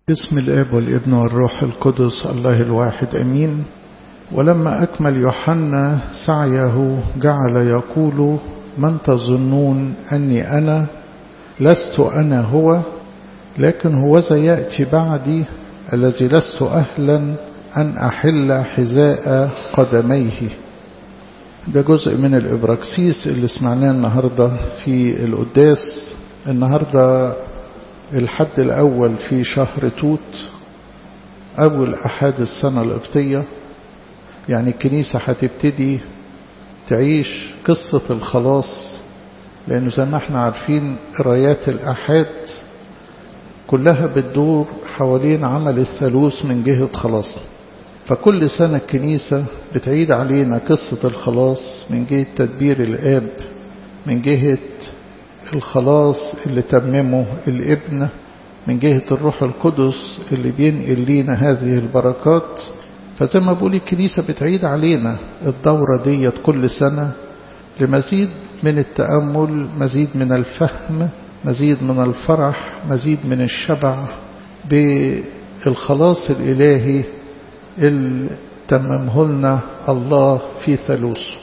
بسم الاب والابن والروح القدس الله الواحد امين ولما اكمل يوحنا سعيه جعل يقول من تظنون اني انا لست انا هو لكن هوذا ياتي بعدي الذي لست اهلا ان احل حذاء قدميه ده جزء من الابراكسيس اللي سمعناه النهارده في القداس النهارده الحد الأول في شهر توت أول أحد السنة القبطية يعني الكنيسة هتبتدي تعيش قصة الخلاص لأنه زي ما احنا عارفين قرايات الأحاد كلها بتدور حوالين عمل الثالوث من جهة خلاص فكل سنة الكنيسة بتعيد علينا قصة الخلاص من جهة تدبير الآب من جهة الخلاص اللي تممه الابن من جهة الروح القدس اللي بينقل لينا هذه البركات فزي ما بقول الكنيسة بتعيد علينا الدورة ديت كل سنة لمزيد من التأمل مزيد من الفهم مزيد من الفرح مزيد من الشبع بالخلاص الإلهي اللي تممه لنا الله في ثالوثه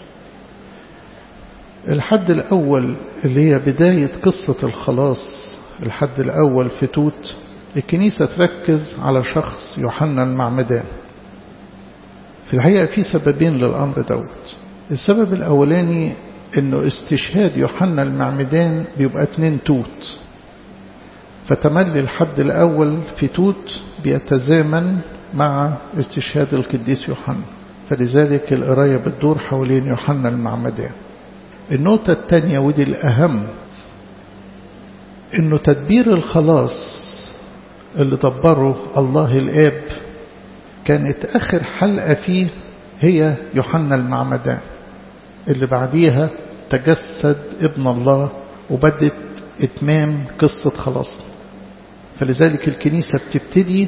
الحد الأول اللي هي بداية قصة الخلاص الحد الأول في توت الكنيسة تركز على شخص يوحنا المعمدان في الحقيقة في سببين للأمر دوت السبب الأولاني أنه استشهاد يوحنا المعمدان بيبقى اتنين توت فتملي الحد الأول في توت بيتزامن مع استشهاد القديس يوحنا فلذلك القراية بتدور حوالين يوحنا المعمدان النقطة الثانية ودي الأهم إنه تدبير الخلاص اللي دبره الله الآب كانت آخر حلقة فيه هي يوحنا المعمدان اللي بعديها تجسد ابن الله وبدت إتمام قصة خلاصنا فلذلك الكنيسة بتبتدي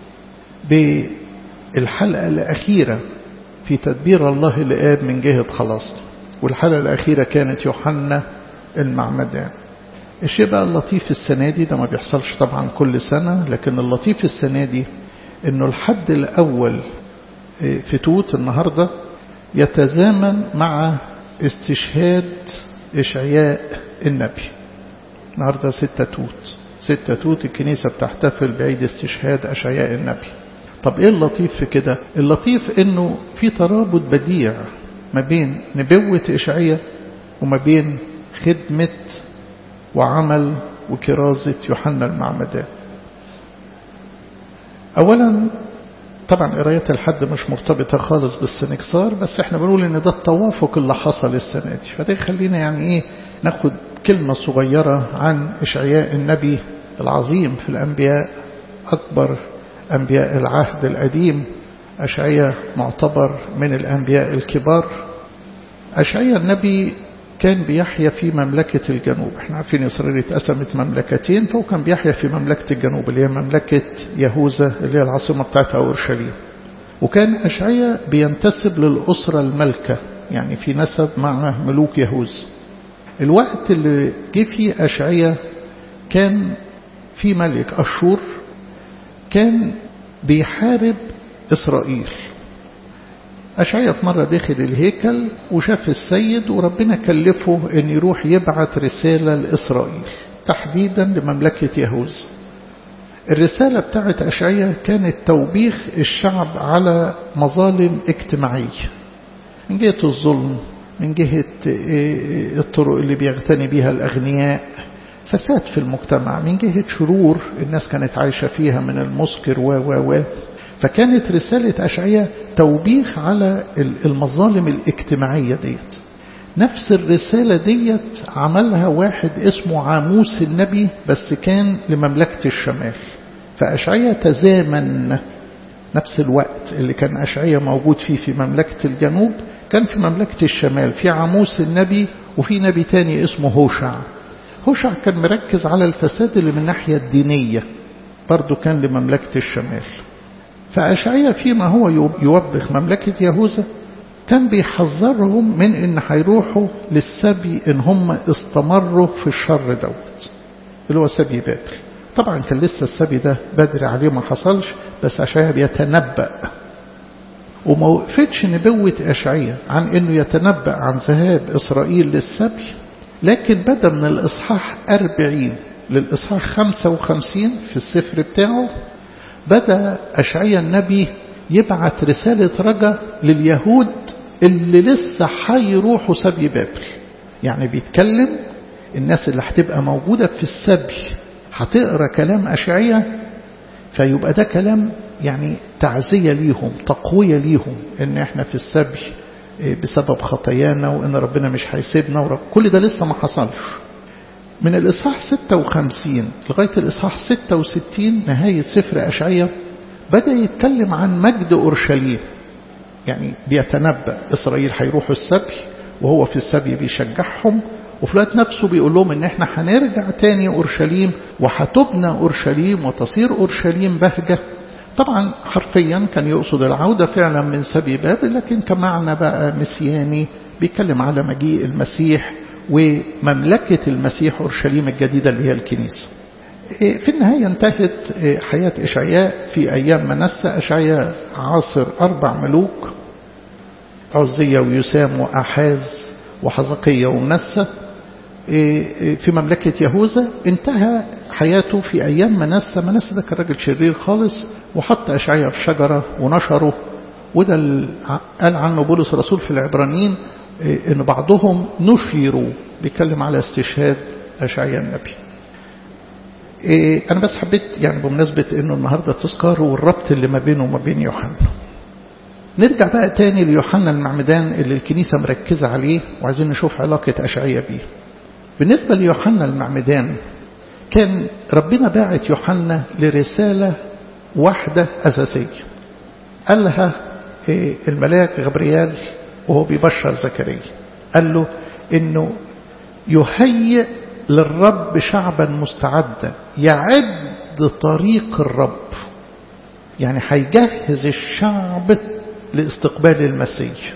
بالحلقة الأخيرة في تدبير الله الآب من جهة خلاصنا والحلقة الأخيرة كانت يوحنا المعمدان الشيء بقى اللطيف السنة دي ده ما بيحصلش طبعا كل سنة لكن اللطيف السنة دي انه الحد الأول في توت النهاردة يتزامن مع استشهاد إشعياء النبي النهاردة ستة توت ستة توت الكنيسة بتحتفل بعيد استشهاد أشعياء النبي طب ايه اللطيف في كده اللطيف انه في ترابط بديع ما بين نبوة إشعية وما بين خدمة وعمل وكرازة يوحنا المعمدان أولا طبعا قراية الحد مش مرتبطة خالص بالسنكسار بس احنا بنقول ان ده التوافق اللي حصل السنة دي فده يخلينا يعني ايه ناخد كلمة صغيرة عن إشعياء النبي العظيم في الأنبياء أكبر أنبياء العهد القديم أشعية معتبر من الأنبياء الكبار أشعية النبي كان بيحيا في مملكة الجنوب احنا عارفين إسرائيل اتقسمت مملكتين فهو كان بيحيا في مملكة الجنوب اللي هي مملكة يهوذا اللي هي العاصمة بتاعتها أورشليم وكان أشعية بينتسب للأسرة الملكة يعني في نسب مع ملوك يهوذا الوقت اللي جه فيه أشعية كان في ملك أشور كان بيحارب إسرائيل أشعيا في مرة داخل الهيكل وشاف السيد وربنا كلفه أن يروح يبعت رسالة لإسرائيل تحديدا لمملكة يهوذا الرسالة بتاعت أشعيا كانت توبيخ الشعب على مظالم اجتماعية من جهة الظلم من جهة الطرق اللي بيغتني بها الأغنياء فساد في المجتمع من جهة شرور الناس كانت عايشة فيها من المسكر و و و فكانت رسالة أشعية توبيخ على المظالم الاجتماعية ديت نفس الرسالة ديت عملها واحد اسمه عاموس النبي بس كان لمملكة الشمال فأشعية تزامن نفس الوقت اللي كان أشعية موجود فيه في مملكة الجنوب كان في مملكة الشمال في عاموس النبي وفي نبي تاني اسمه هوشع هوشع كان مركز على الفساد اللي من الناحية الدينية برضه كان لمملكة الشمال فأشعية فيما هو يوبخ مملكة يهوذا كان بيحذرهم من ان هيروحوا للسبي ان هم استمروا في الشر دوت اللي هو سبي بابل طبعا كان لسه السبي ده بدري عليه ما حصلش بس أشعياء بيتنبأ وما وقفتش نبوة أشعياء عن أنه يتنبأ عن ذهاب إسرائيل للسبي لكن بدأ من الإصحاح أربعين للإصحاح خمسة وخمسين في السفر بتاعه بدأ أشعياء النبي يبعت رسالة رجا لليهود اللي لسه هيروحوا سبي بابل يعني بيتكلم الناس اللي هتبقى موجودة في السبي هتقرا كلام أشعياء فيبقى ده كلام يعني تعزية ليهم تقوية ليهم ان احنا في السبي بسبب خطايانا وان ربنا مش هيسيبنا كل ده لسه ما حصلش من الإصحاح 56 لغاية الإصحاح 66 نهاية سفر أشعية بدأ يتكلم عن مجد أورشليم يعني بيتنبأ إسرائيل هيروحوا السبي وهو في السبي بيشجعهم وفي الوقت نفسه بيقول لهم ان احنا هنرجع تاني اورشليم وهتبنى اورشليم وتصير اورشليم بهجه طبعا حرفيا كان يقصد العودة فعلا من سبي بابل لكن كمعنى بقى مسياني بيتكلم على مجيء المسيح ومملكة المسيح أورشليم الجديدة اللي هي الكنيسة في النهاية انتهت حياة إشعياء في أيام منسى إشعياء عاصر أربع ملوك عزية ويسام وأحاز وحزقية ومنسى في مملكة يهوذا انتهى حياته في أيام منسى منسى ده كان راجل شرير خالص وحط أشعياء في شجرة ونشره وده قال عنه بولس الرسول في العبرانيين ان بعضهم نشروا بيتكلم على استشهاد أشعياء النبي أنا بس حبيت يعني بمناسبة أنه النهاردة تذكار والربط اللي ما بينه وما بين يوحنا نرجع بقى تاني ليوحنا المعمدان اللي الكنيسة مركزة عليه وعايزين نشوف علاقة أشعياء بيه بالنسبة ليوحنا المعمدان كان ربنا باعت يوحنا لرسالة واحدة أساسية قال لها الملاك غبريال وهو بيبشر زكريا قال له انه يهيئ للرب شعبا مستعدا يعد طريق الرب يعني هيجهز الشعب لاستقبال المسيح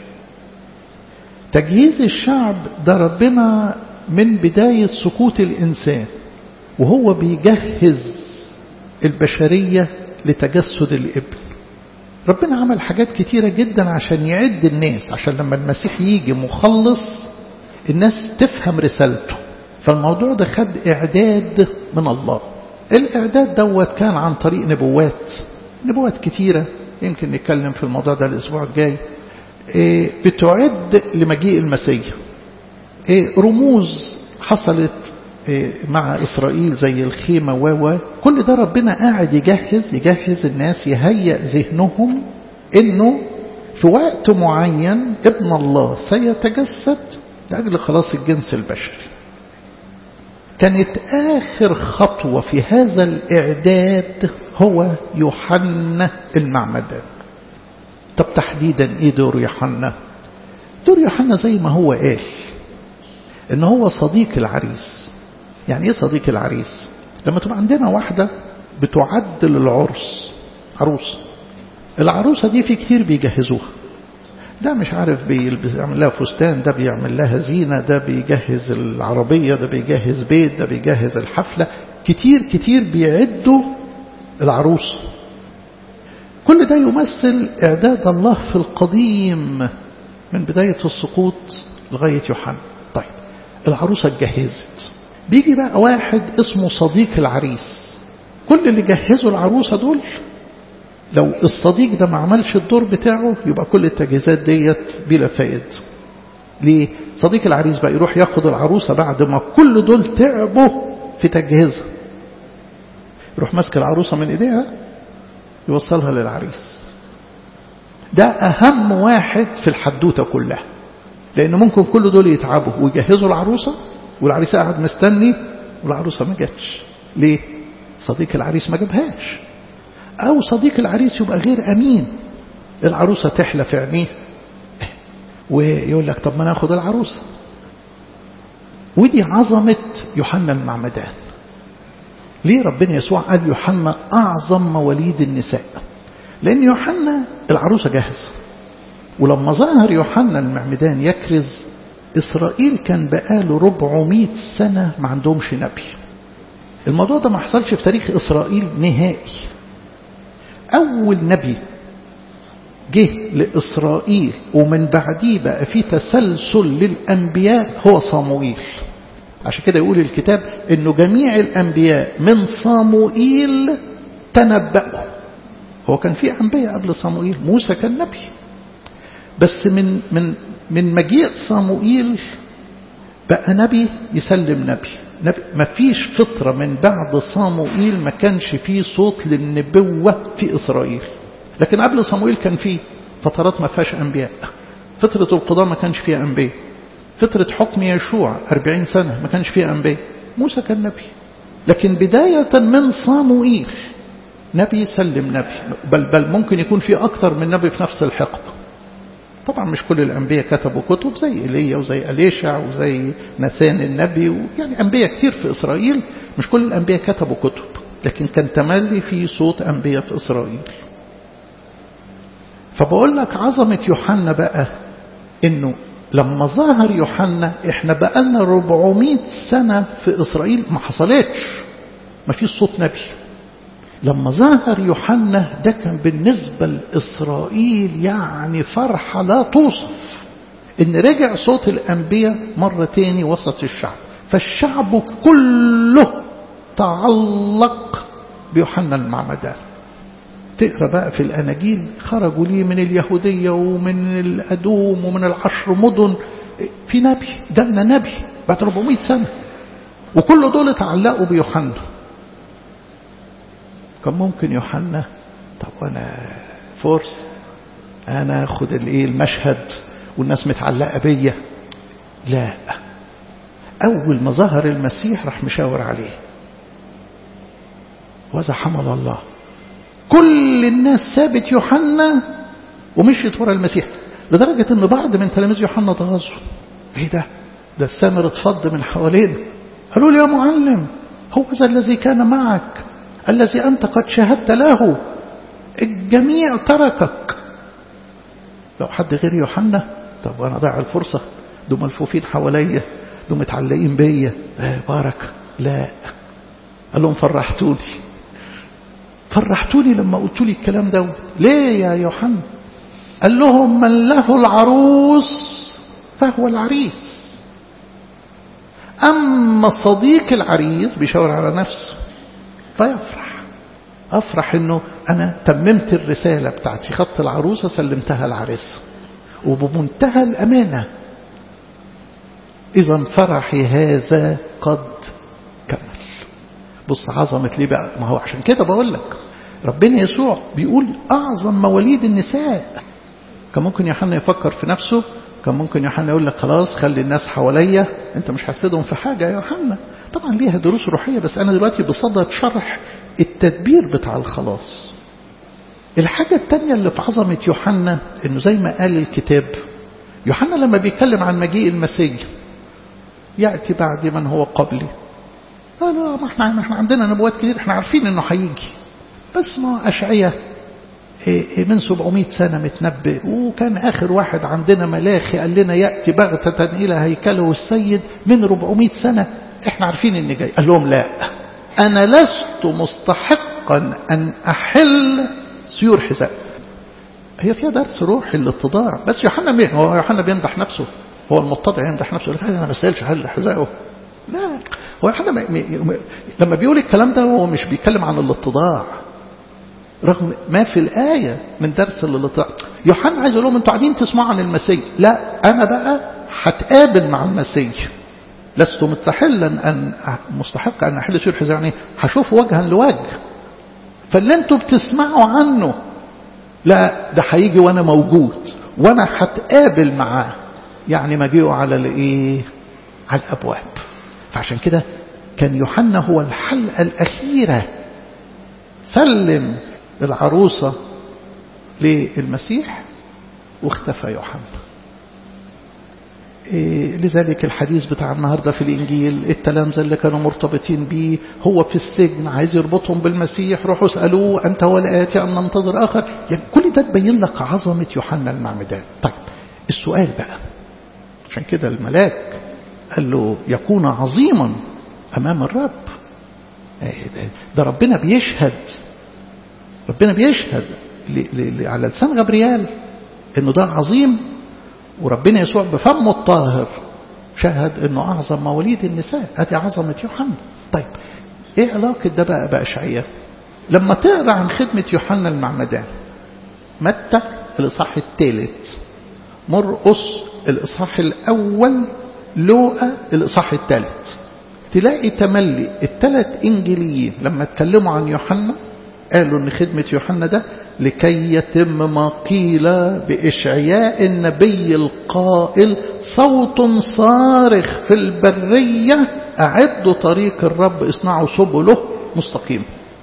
تجهيز الشعب ده ربنا من بداية سقوط الإنسان وهو بيجهز البشرية لتجسد الابن ربنا عمل حاجات كتيرة جدا عشان يعد الناس عشان لما المسيح يجي مخلص الناس تفهم رسالته فالموضوع ده خد إعداد من الله الإعداد دوت كان عن طريق نبوات نبوات كتيرة يمكن نتكلم في الموضوع ده الأسبوع الجاي بتعد لمجيء المسيح رموز حصلت مع إسرائيل زي الخيمة و كل ده ربنا قاعد يجهز يجهز الناس يهيئ ذهنهم إنه في وقت معين ابن الله سيتجسد لأجل خلاص الجنس البشري كانت آخر خطوة في هذا الإعداد هو يوحنا المعمدان طب تحديدا إيه دور يوحنا دور يوحنا زي ما هو قال إن هو صديق العريس يعني إيه صديق العريس لما تبقى عندنا واحدة بتعد للعرس عروسة العروسة دي في كتير بيجهزوها ده مش عارف بيعمل لها فستان ده بيعمل لها زينة ده بيجهز العربية ده بيجهز بيت ده بيجهز الحفلة كتير كتير بيعدوا العروسة كل ده يمثل إعداد الله في القديم من بداية السقوط لغاية يوحنا طيب العروسة اتجهزت بيجي بقى واحد اسمه صديق العريس كل اللي جهزوا العروسة دول لو الصديق ده ما عملش الدور بتاعه يبقى كل التجهيزات ديت بلا فائد ليه صديق العريس بقى يروح ياخد العروسة بعد ما كل دول تعبوا في تجهيزها يروح ماسك العروسة من ايديها يوصلها للعريس ده أهم واحد في الحدوتة كلها لأن ممكن كل دول يتعبوا ويجهزوا العروسة والعريس قاعد مستني والعروسة ما جاتش ليه صديق العريس ما جابهاش أو صديق العريس يبقى غير أمين العروسة تحلى في عينيه ويقول لك طب ما ناخد العروسة ودي عظمة يوحنا المعمدان ليه ربنا يسوع قال يوحنا أعظم مواليد النساء لأن يوحنا العروسة جاهزة ولما ظهر يوحنا المعمدان يكرز إسرائيل كان بقاله 400 سنة ما عندهمش نبي الموضوع ده ما حصلش في تاريخ إسرائيل نهائي أول نبي جه لإسرائيل ومن بعديه بقى في تسلسل للأنبياء هو صاموئيل عشان كده يقول الكتاب انه جميع الأنبياء من صاموئيل تنبأوا هو كان في أنبياء قبل صاموئيل موسى كان نبي بس من من من مجيء صاموئيل بقى نبي يسلم نبي نبي ما فيش فترة من بعد صاموئيل ما كانش فيه صوت للنبوة في إسرائيل لكن قبل صاموئيل كان فيه فترات ما فيهاش أنبياء فترة القضاء ما كانش فيها أنبياء فترة حكم يشوع أربعين سنة ما كانش فيها أنبياء موسى كان نبي لكن بداية من صاموئيل نبي سلم نبي بل, بل ممكن يكون في أكتر من نبي في نفس الحقبة طبعا مش كل الأنبياء كتبوا كتب زي إيليا وزي أليشع وزي ناثان النبي يعني أنبياء كتير في إسرائيل مش كل الأنبياء كتبوا كتب لكن كان تملي في صوت أنبياء في إسرائيل فبقول لك عظمة يوحنا بقى إنه لما ظهر يوحنا احنا بقالنا 400 سنة في إسرائيل ما حصلتش ما فيش صوت نبي لما ظهر يوحنا ده كان بالنسبة لإسرائيل يعني فرحة لا توصف إن رجع صوت الأنبياء مرة تاني وسط الشعب فالشعب كله تعلق بيوحنا المعمدان تقرا بقى في الاناجيل خرجوا ليه من اليهوديه ومن الادوم ومن العشر مدن في نبي جالنا نبي بعد 400 سنه وكل دول تعلقوا بيوحنا كان ممكن يوحنا طب وانا فورس انا اخد الايه المشهد والناس متعلقه بيا لا اول ما ظهر المسيح راح مشاور عليه وذا حمل الله كل الناس سابت يوحنا ومشيت ورا المسيح لدرجة ان بعض من تلاميذ يوحنا تغاظوا ايه ده ده السامر اتفض من حوالينا قالوا له يا معلم هو ذا الذي كان معك الذي أنت قد شهدت له الجميع تركك لو حد غير يوحنا طب وانا ضيع الفرصة دول ملفوفين حواليا دول متعلقين بيا لا بارك لا قال لهم فرحتوني فرحتوني لما قلت لي الكلام دوت ليه يا يوحنا قال لهم من له العروس فهو العريس أما صديق العريس بيشاور على نفسه فيفرح أفرح أنه أنا تممت الرسالة بتاعتي خط العروسة سلمتها العريس وبمنتهى الأمانة إذا فرحي هذا قد كمل بص عظمة ليه بقى ما هو عشان كده بقول لك ربنا يسوع بيقول أعظم مواليد النساء كان ممكن يوحنا يفكر في نفسه كان ممكن يوحنا يقول لك خلاص خلي الناس حواليا انت مش هتفيدهم في حاجة يا يوحنا طبعا ليها دروس روحية بس أنا دلوقتي بصدد شرح التدبير بتاع الخلاص الحاجة التانية اللي في عظمة يوحنا انه زي ما قال الكتاب يوحنا لما بيتكلم عن مجيء المسيح يأتي بعد من هو قبلي لا لا ما احنا, ما احنا عندنا نبوات كتير احنا عارفين انه هيجي بس ما أشعية من 700 سنة متنبئ وكان آخر واحد عندنا ملاخي قال لنا يأتي بغتة إلى هيكله السيد من 400 سنة احنا عارفين ان جاي قال لهم لا أنا لست مستحقا أن أحل سيور حذاء هي فيها درس روحي الاتضاع بس يوحنا مين هو يوحنا بيمدح نفسه هو المتضع يمدح نفسه يقول انا ما استاهلش حل حذائه لا هو يوحنا لما بيقول الكلام ده هو مش بيتكلم عن الاتضاع رغم ما في الآية من درس الاتضاع يوحنا عايز يقول لهم انتوا قاعدين تسمعوا عن المسيح لا أنا بقى هتقابل مع المسيح لست مستحلا أن مستحق أن أحل سير حذاء يعني هشوف وجها لوجه فاللي انتوا بتسمعوا عنه لا ده هيجي وانا موجود وانا هتقابل معاه يعني مجيئه على الايه على الابواب فعشان كده كان يوحنا هو الحلقه الاخيره سلم العروسه للمسيح واختفى يوحنا إيه لذلك الحديث بتاع النهاردة في الإنجيل التلامذة اللي كانوا مرتبطين بيه هو في السجن عايز يربطهم بالمسيح روحوا اسألوه أنت هو الآتي أم ننتظر آخر يعني كل ده تبين لك عظمة يوحنا المعمدان طيب السؤال بقى عشان كده الملاك قال له يكون عظيما أمام الرب ده ربنا بيشهد ربنا بيشهد على لسان غبريال انه ده عظيم وربنا يسوع بفمه الطاهر شهد انه اعظم مواليد النساء ادي عظمه يوحنا طيب ايه علاقه ده بقى باشعياء لما تقرا عن خدمه يوحنا المعمدان متى الاصحاح الثالث مرقس الاصحاح الاول لوقا الاصحاح الثالث تلاقي تملي الثلاث انجيليين لما اتكلموا عن يوحنا قالوا ان خدمه يوحنا ده لكي يتم ما قيل بإشعياء النبي القائل صوت صارخ في البرية أعدوا طريق الرب اصنعوا سبله مستقيم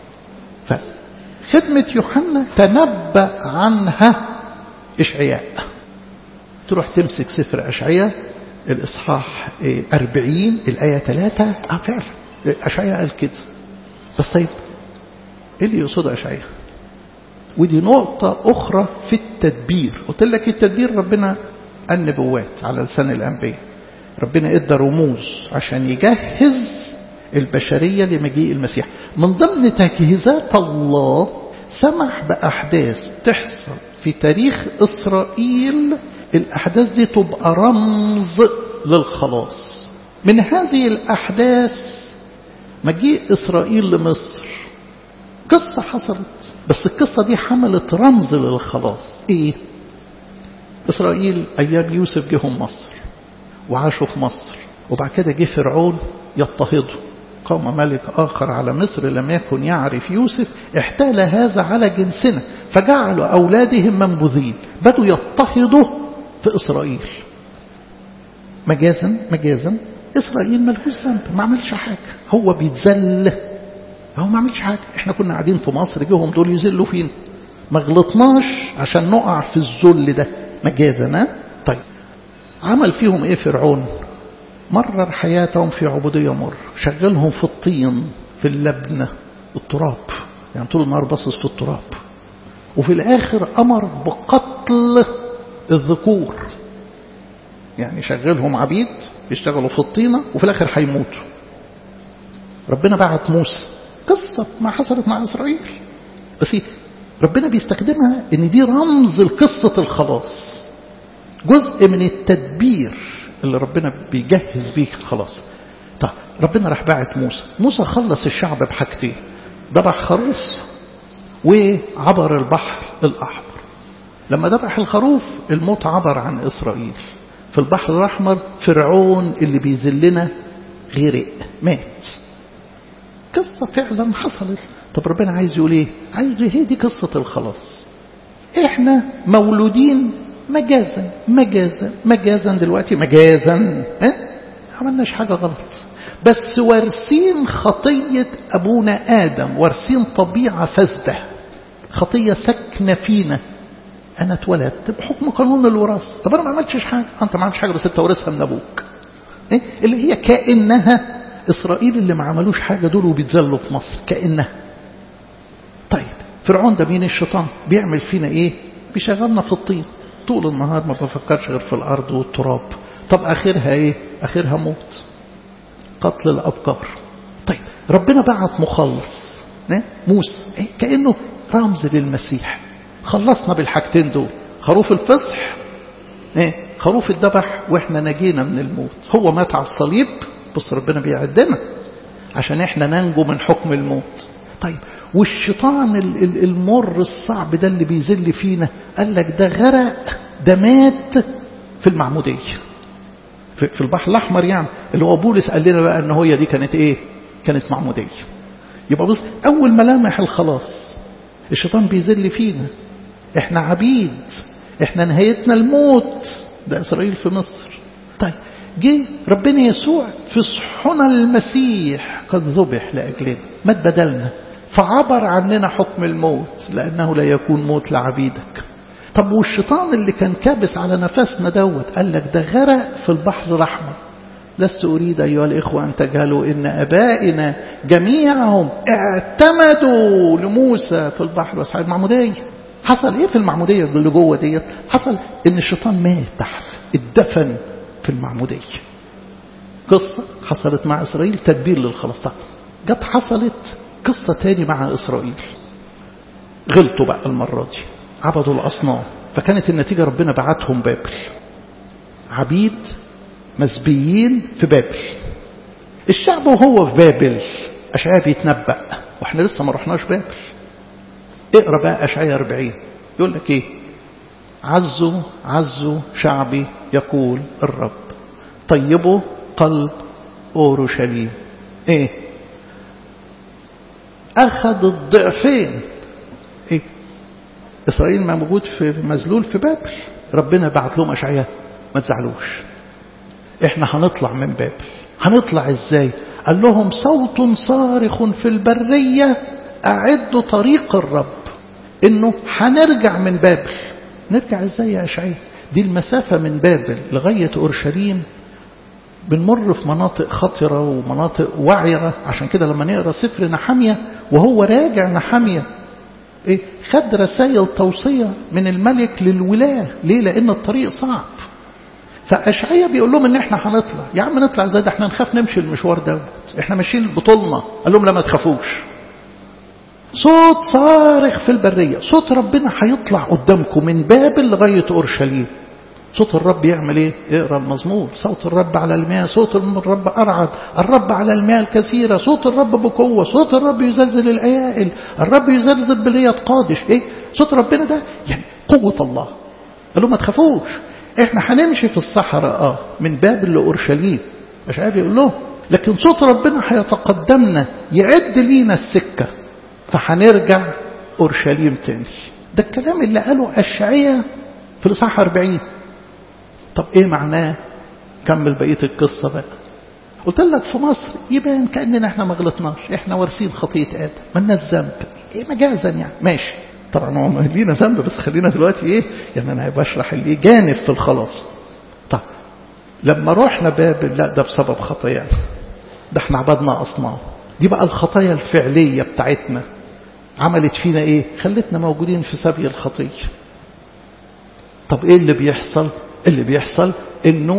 فخدمة يوحنا تنبأ عنها إشعياء تروح تمسك سفر أشعياء الإصحاح أربعين الآية ثلاثة آه فعلا أشعياء قال كده بس طيب إيه اللي يقصد أشعياء ودي نقطة أخرى في التدبير قلت لك التدبير ربنا النبوات على لسان الأنبياء ربنا ادى رموز عشان يجهز البشرية لمجيء المسيح من ضمن تجهيزات الله سمح بأحداث تحصل في تاريخ إسرائيل الأحداث دي تبقى رمز للخلاص من هذه الأحداث مجيء إسرائيل لمصر قصة حصلت بس القصة دي حملت رمز للخلاص ايه اسرائيل ايام يوسف جهم مصر وعاشوا في مصر وبعد كده جه فرعون يضطهده قام ملك آخر على مصر لم يكن يعرف يوسف احتال هذا على جنسنا فجعلوا أولادهم منبوذين بدوا يضطهدوا في إسرائيل مجازا مجازا إسرائيل ملهوش ذنب ما عملش حاجة هو بيتذل هو ما عملش حاجة احنا كنا قاعدين في مصر جيهم دول يذلوا فينا ما غلطناش عشان نقع في الذل ده مجازا طيب عمل فيهم ايه فرعون مرر حياتهم في عبودية مر شغلهم في الطين في اللبنة التراب يعني طول النهار باصص في التراب وفي الآخر أمر بقتل الذكور يعني شغلهم عبيد يشتغلوا في الطينة وفي الآخر هيموتوا ربنا بعت موسى قصة ما حصلت مع إسرائيل بس ربنا بيستخدمها ان دي رمز لقصة الخلاص جزء من التدبير اللي ربنا بيجهز بيه الخلاص طيب ربنا راح باعت موسى موسى خلص الشعب بحاجتين ذبح خروف وعبر البحر الأحمر لما ذبح الخروف الموت عبر عن إسرائيل في البحر الأحمر فرعون اللي بيذلنا غرق مات قصة فعلا حصلت طب ربنا عايز يقول ايه عايز هي دي قصة الخلاص احنا مولودين مجازا مجازا مجازا دلوقتي مجازا اه؟ عملناش حاجة غلط بس وارثين خطية أبونا آدم وارثين طبيعة فاسدة خطية سكنة فينا أنا اتولدت بحكم قانون الوراثة طب أنا ما عملتش حاجة أنت ما عملتش حاجة بس أنت ورثها من أبوك إيه؟ اللي هي كأنها إسرائيل اللي ما عملوش حاجة دول وبيتذلوا في مصر كأنها طيب فرعون ده مين الشيطان بيعمل فينا إيه بيشغلنا في الطين طول النهار ما بفكرش غير في الأرض والتراب طب آخرها إيه آخرها موت قتل الأبكار طيب ربنا بعت مخلص موسى إيه؟ كأنه رمز للمسيح خلصنا بالحاجتين دول خروف الفصح إيه؟ خروف الذبح واحنا نجينا من الموت هو مات على الصليب بص ربنا بيعدنا عشان احنا ننجو من حكم الموت طيب والشيطان المر الصعب ده اللي بيذل فينا قال لك ده غرق ده مات في المعمودية في البحر الأحمر يعني اللي هو بولس قال لنا بقى ان هي دي كانت ايه كانت معمودية يبقى بص أول ملامح الخلاص الشيطان بيذل فينا احنا عبيد احنا نهايتنا الموت ده إسرائيل في مصر طيب جه ربنا يسوع في صحنا المسيح قد ذبح لأجلنا مات بدلنا فعبر عننا حكم الموت لأنه لا يكون موت لعبيدك طب والشيطان اللي كان كابس على نفسنا دوت قال لك ده غرق في البحر الأحمر لست أريد أيها الإخوة أن تجهلوا إن أبائنا جميعهم اعتمدوا لموسى في البحر وسعيد المعمودية حصل إيه في المعمودية اللي جوه ديت حصل إن الشيطان مات تحت اتدفن في المعمودية قصة حصلت مع إسرائيل تدبير للخلاص جت حصلت قصة تاني مع إسرائيل غلطوا بقى المرة دي عبدوا الأصنام فكانت النتيجة ربنا بعتهم بابل عبيد مسبيين في بابل الشعب وهو في بابل أشعياء بيتنبأ واحنا لسه ما رحناش بابل اقرا بقى أشعياء 40 يقول لك ايه عزوا عزوا شعبي يقول الرب طيبوا قلب أورشليم ايه أخذ الضعفين ايه إسرائيل ما موجود في مزلول في بابل ربنا بعت لهم أشعياء ما تزعلوش احنا هنطلع من بابل هنطلع ازاي قال لهم صوت صارخ في البرية أعدوا طريق الرب انه هنرجع من بابل نرجع ازاي يا أشعياء دي المسافة من بابل لغاية أورشليم بنمر في مناطق خطرة ومناطق وعرة عشان كده لما نقرأ سفر نحمية وهو راجع نحمية إيه خد رسائل توصية من الملك للولاة ليه لأن الطريق صعب فأشعية بيقول لهم ان احنا هنطلع يا عم نطلع ازاي ده احنا نخاف نمشي المشوار ده احنا ماشيين بطولنا قال لهم لا ما تخافوش صوت صارخ في البرية صوت ربنا هيطلع قدامكم من بابل لغاية أورشليم صوت الرب يعمل ايه اقرا المزمور صوت الرب على المياه صوت الرب أرعد الرب على المياه الكثيرة صوت الرب بقوة صوت الرب يزلزل الأيائل الرب يزلزل بلية قادش ايه صوت ربنا ده يعني قوة الله قال له ما تخافوش احنا هنمشي في الصحراء اه من بابل لأورشليم مش عارف يقول له لكن صوت ربنا هيتقدمنا يعد لينا السكة فهنرجع أورشليم تاني ده الكلام اللي قاله أشعية في الإصحاح 40 طب ايه معناه كمل بقية القصة بقى قلت لك في مصر يبان كأننا احنا ما غلطناش احنا وارثين خطية آدم مالناش ذنب ايه مجازا يعني ماشي طبعا هو لينا ذنب بس خلينا دلوقتي ايه يعني انا بشرح اللي جانب في الخلاص طب لما رحنا بابل لا ده بسبب خطايانا ده احنا عبدنا اصنام دي بقى الخطايا الفعلية بتاعتنا عملت فينا ايه خلتنا موجودين في سبي الخطية طب ايه اللي بيحصل اللي بيحصل انه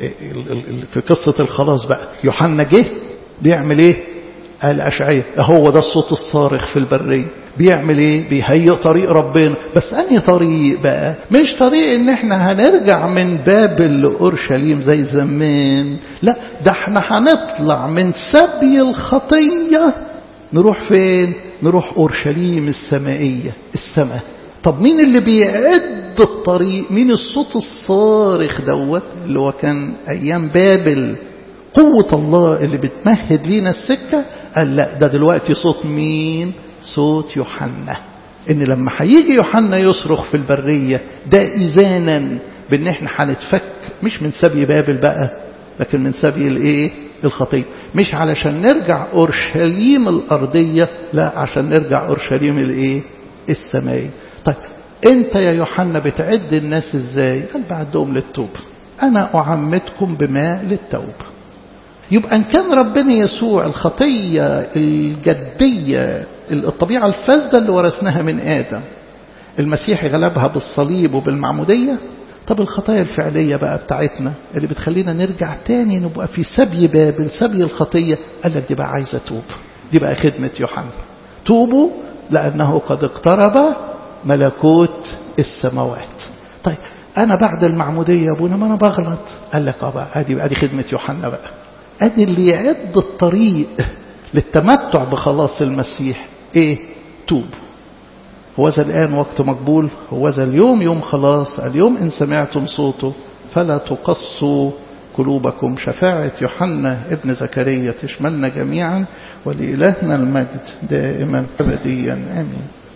في قصة الخلاص بقى يوحنا جه بيعمل ايه قال أشعية هو ده الصوت الصارخ في البرية بيعمل ايه بيهيئ طريق ربنا بس انهي طريق بقى مش طريق ان احنا هنرجع من بابل لأورشليم زي زمان لا ده احنا هنطلع من سبي الخطية نروح فين نروح أورشليم السمائية السماء طب مين اللي بيعد الطريق مين الصوت الصارخ دوت اللي هو كان أيام بابل قوة الله اللي بتمهد لينا السكة قال لا ده دلوقتي صوت مين صوت يوحنا ان لما هيجي يوحنا يصرخ في البرية ده إذانا بان احنا هنتفك مش من سبي بابل بقى لكن من سبي الايه الخطية مش علشان نرجع أورشليم الأرضية لا عشان نرجع أورشليم الايه السمائية طيب انت يا يوحنا بتعد الناس ازاي قال بعدهم للتوبة انا اعمدكم بماء للتوبة يبقى ان كان ربنا يسوع الخطية الجدية الطبيعة الفاسدة اللي ورثناها من آدم المسيح غلبها بالصليب وبالمعمودية طب الخطايا الفعلية بقى بتاعتنا اللي بتخلينا نرجع تاني نبقى في سبي بابل سبي الخطية قال لك دي بقى عايزة توب دي بقى خدمة يوحنا توبوا لأنه قد اقترب ملكوت السماوات طيب أنا بعد المعمودية يا أبونا ما أنا بغلط قال لك اه بقى ادي ادي خدمة يوحنا بقى ادي اللي يعد الطريق للتمتع بخلاص المسيح ايه توب هو ذا الآن وقت مقبول هو ذا اليوم يوم خلاص اليوم إن سمعتم صوته فلا تقصوا قلوبكم شفاعة يوحنا ابن زكريا تشملنا جميعا ولإلهنا المجد دائما أبديا آمين